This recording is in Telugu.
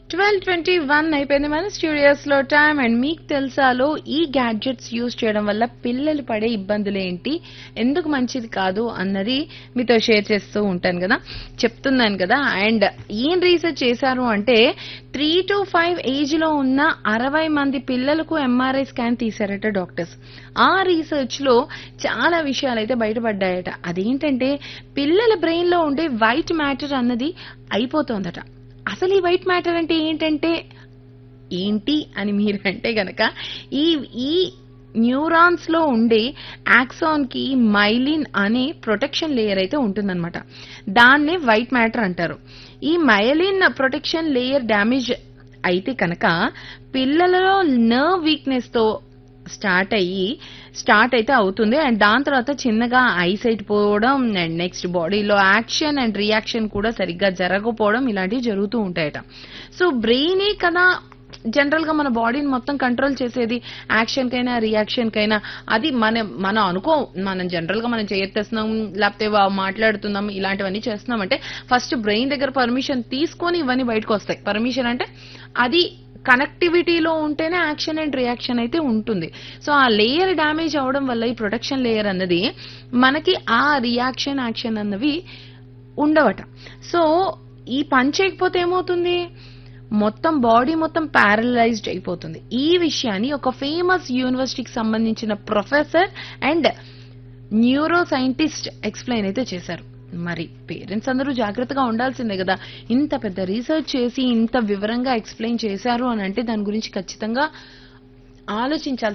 ట్వెల్వ్ ట్వంటీ వన్ అయిపోయింది మన స్టూడియోస్ లో టైం అండ్ మీకు తెలుసాలో ఈ గ్యాడ్జెట్స్ యూజ్ చేయడం వల్ల పిల్లలు పడే ఇబ్బందులు ఏంటి ఎందుకు మంచిది కాదు అన్నది మీతో షేర్ చేస్తూ ఉంటాను కదా చెప్తున్నాను కదా అండ్ ఏం రీసెర్చ్ చేశారు అంటే త్రీ టు ఫైవ్ ఏజ్ లో ఉన్న అరవై మంది పిల్లలకు ఎంఆర్ఐ స్కాన్ తీశారట డాక్టర్స్ ఆ రీసెర్చ్ లో చాలా విషయాలు అయితే బయటపడ్డాయట అదేంటంటే పిల్లల బ్రెయిన్ లో ఉండే వైట్ మ్యాటర్ అన్నది అయిపోతోందట అసలు ఈ వైట్ మ్యాటర్ అంటే ఏంటంటే ఏంటి అని మీరు అంటే గనక ఈ ఈ న్యూరాన్స్ లో ఉండే యాక్సాన్ కి మైలిన్ అనే ప్రొటెక్షన్ లేయర్ అయితే ఉంటుందన్నమాట దాన్నే వైట్ మ్యాటర్ అంటారు ఈ మైలిన్ ప్రొటెక్షన్ లేయర్ డ్యామేజ్ అయితే కనుక పిల్లలలో నర్వ్ వీక్నెస్ తో స్టార్ట్ అయ్యి స్టార్ట్ అయితే అవుతుంది అండ్ దాని తర్వాత చిన్నగా ఐసైట్ పోవడం అండ్ నెక్స్ట్ బాడీలో యాక్షన్ అండ్ రియాక్షన్ కూడా సరిగ్గా జరగకపోవడం ఇలాంటివి జరుగుతూ ఉంటాయట సో బ్రెయినే కదా జనరల్ గా మన బాడీని మొత్తం కంట్రోల్ చేసేది యాక్షన్ కైనా రియాక్షన్ కైనా అది మన మనం అనుకో మనం జనరల్ గా మనం చేయెత్తేస్తున్నాం లేకపోతే వా- మాట్లాడుతున్నాం ఇలాంటివన్నీ చేస్తున్నాం అంటే ఫస్ట్ బ్రెయిన్ దగ్గర పర్మిషన్ తీసుకొని ఇవన్నీ బయటకు వస్తాయి పర్మిషన్ అంటే అది కనెక్టివిటీలో ఉంటేనే యాక్షన్ అండ్ రియాక్షన్ అయితే ఉంటుంది సో ఆ లేయర్ డ్యామేజ్ అవడం వల్ల ఈ ప్రొటెక్షన్ లేయర్ అన్నది మనకి ఆ రియాక్షన్ యాక్షన్ అన్నవి ఉండవట సో ఈ పని చేయకపోతే ఏమవుతుంది మొత్తం బాడీ మొత్తం ప్యారలైజ్డ్ అయిపోతుంది ఈ విషయాన్ని ఒక ఫేమస్ యూనివర్సిటీకి సంబంధించిన professor and neuroscientist explain అయితే చేశారు మరి పేరెంట్స్ అందరూ జాగ్రత్తగా ఉండాల్సిందే కదా ఇంత పెద్ద రీసెర్చ్ చేసి ఇంత వివరంగా ఎక్స్ప్లెయిన్ చేశారు అని అంటే దాని గురించి ఖచ్చితంగా ఆలోచించాలి